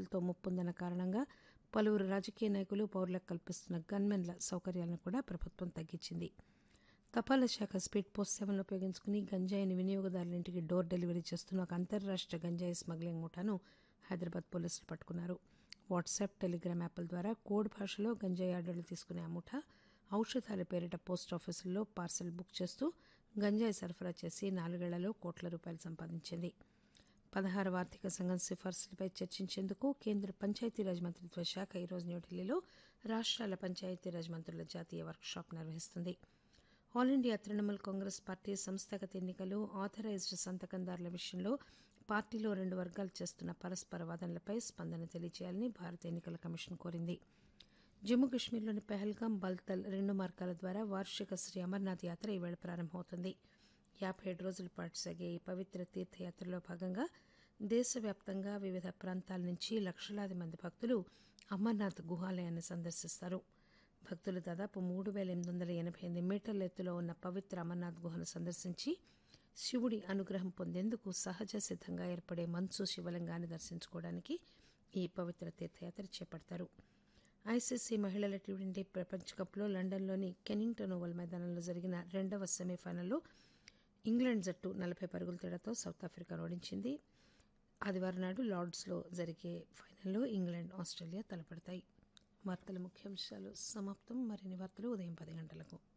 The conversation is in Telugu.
ఉగ్రవాదులతో ముప్పుందన్న కారణంగా పలువురు రాజకీయ నాయకులు పౌరులకు కల్పిస్తున్న గన్మెన్ల సౌకర్యాలను కూడా ప్రభుత్వం తగ్గించింది తపాలా శాఖ స్పీడ్ పోస్ట్ సేవలను ఉపయోగించుకుని గంజాయిని వినియోగదారుల ఇంటికి డోర్ డెలివరీ చేస్తున్న ఒక అంతర్రాష్ట్ర గంజాయి స్మగ్లింగ్ ముఠాను హైదరాబాద్ పోలీసులు పట్టుకున్నారు వాట్సాప్ టెలిగ్రామ్ యాప్ల ద్వారా కోడ్ భాషలో గంజాయి ఆర్డర్లు తీసుకునే ఆ ముఠా ఔషధాల పేరిట పోస్ట్ ఆఫీసుల్లో పార్సల్ బుక్ చేస్తూ గంజాయి సరఫరా చేసి నాలుగేళ్లలో కోట్ల రూపాయలు సంపాదించింది పదహారవ ఆర్థిక సంఘం సిఫార్సులపై చర్చించేందుకు కేంద్ర పంచాయతీరాజ్ మంత్రిత్వ శాఖ ఈరోజు న్యూఢిల్లీలో రాష్ట్రాల పంచాయతీరాజ్ మంత్రుల జాతీయ వర్క్షాప్ నిర్వహిస్తుంది All India Trinamool Congress party సంస్థాగత ఎన్నికలు ఆథరైజ్డ్ సంతకందారుల విషయంలో పార్టీలో రెండు వర్గాలు చేస్తున్న పరస్పర వాదనలపై స్పందన తెలియజేయాలని భారత ఎన్నికల కమిషన్ కోరింది జమ్మూ కశ్మీర్లోని పెహల్గాం బల్తల్ రెండు మార్గాల ద్వారా వార్షిక శ్రీ అమర్నాథ్ యాత్ర ఈవేళ ప్రారంభమవుతుంది యాభై ఏడు రోజుల పాటు సాగే ఈ పవిత్ర తీర్థయాత్రలో భాగంగా దేశవ్యాప్తంగా వివిధ ప్రాంతాల నుంచి లక్షలాది మంది భక్తులు అమర్నాథ్ గుహాలయాన్ని సందర్శిస్తారు భక్తులు దాదాపు మూడు పేల ఎనిమిది వందల ఎనభై ఎనిమిది మీటర్ల ఎత్తులో ఉన్న పవిత్ర అమర్నాథ్ గుహను సందర్శించి శివుడి అనుగ్రహం పొందేందుకు సహజ సిద్ధంగా ఏర్పడే మంచు శివలింగాన్ని దర్శించుకోవడానికి ఈ పవిత్ర తీర్థయాత్ర చేపడతారు ఐసీసీ మహిళల టీ ట్వంటీ ప్రపంచ కప్లో లండన్లోని కెనింగ్టన్ ఓవల్ మైదానంలో జరిగిన రెండవ సెమీఫైనల్లో ఇంగ్లాండ్ జట్టు నలభై పరుగుల తేడాతో సౌత్ ఆఫ్రికాను ఓడించింది ఆదివారం నాడు లార్డ్స్లో జరిగే ఫైనల్లో ఇంగ్లాండ్ ఆస్ట్రేలియా తలపడతాయి వార్తల ముఖ్యాంశాలు సమాప్తం మరిన్ని వార్తలు ఉదయం పది గంటలకు